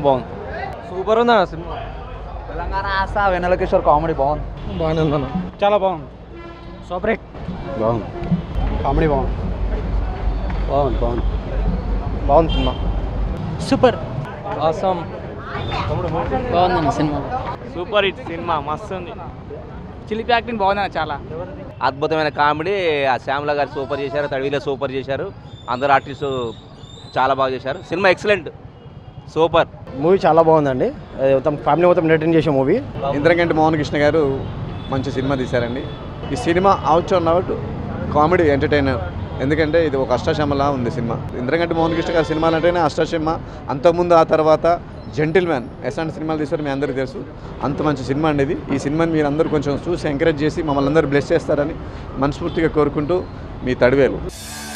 బాగుంది సూపర్ ఉంది అన్న సినిమా తెలంగాణ ఆస్తా వెన్నెల కిషోర్ కామెడీ బాగుంది బాగానే ఉందన్న చాలా బాగుంది సూపర్ హిట్ బాగుంది కామెడీ బాగుంది బాగుంది బాగుంది బాగుంది సినిమా సూపర్ ఆసం బాగుందన్న సినిమా సూపర్ హిట్ సినిమా మస్తు ఉంది చిలిపి యాక్టింగ్ బాగుందన్న చాలా అద్భుతమైన కామెడీ ఆ శ్యామల గారు సూపర్ చేశారు తడివిలో సూపర్ చేశారు అందరు ఆర్టిస్టు చాలా బాగా చేశారు సినిమా ఎక్సలెంట్ సూపర్ మూవీ చాలా బాగుందండి అది మొత్తం ఫ్యామిలీ మొత్తం ఎంటర్టైన్ చేసే మూవీ ఇంద్రగంటి మోహన్ కృష్ణ గారు మంచి సినిమా తీశారండి ఈ cinema out and out comedy entertainer ఎందుకంటే ఇది ఒక అష్టాచమ్మలా ఉంది సినిమా ఇంద్రగంటి మోహన్ కృష్ణ గారి సినిమాలు అంటేనే అష్టాచమ్మ అంతకుముందు ఆ తర్వాత జెంటిల్ మ్యాన్ ఎలాంటి సినిమాలు తీశారు మీ అందరికీ తెలుసు అంత మంచి సినిమా అండి ఇది ఈ సినిమాని మీరు అందరూ కొంచెం చూసి ఎంకరేజ్ చేసి మమ్మల్ని అందరూ బ్లెస్ చేస్తారని మనస్ఫూర్తిగా కోరుకుంటూ మీ తడివేలు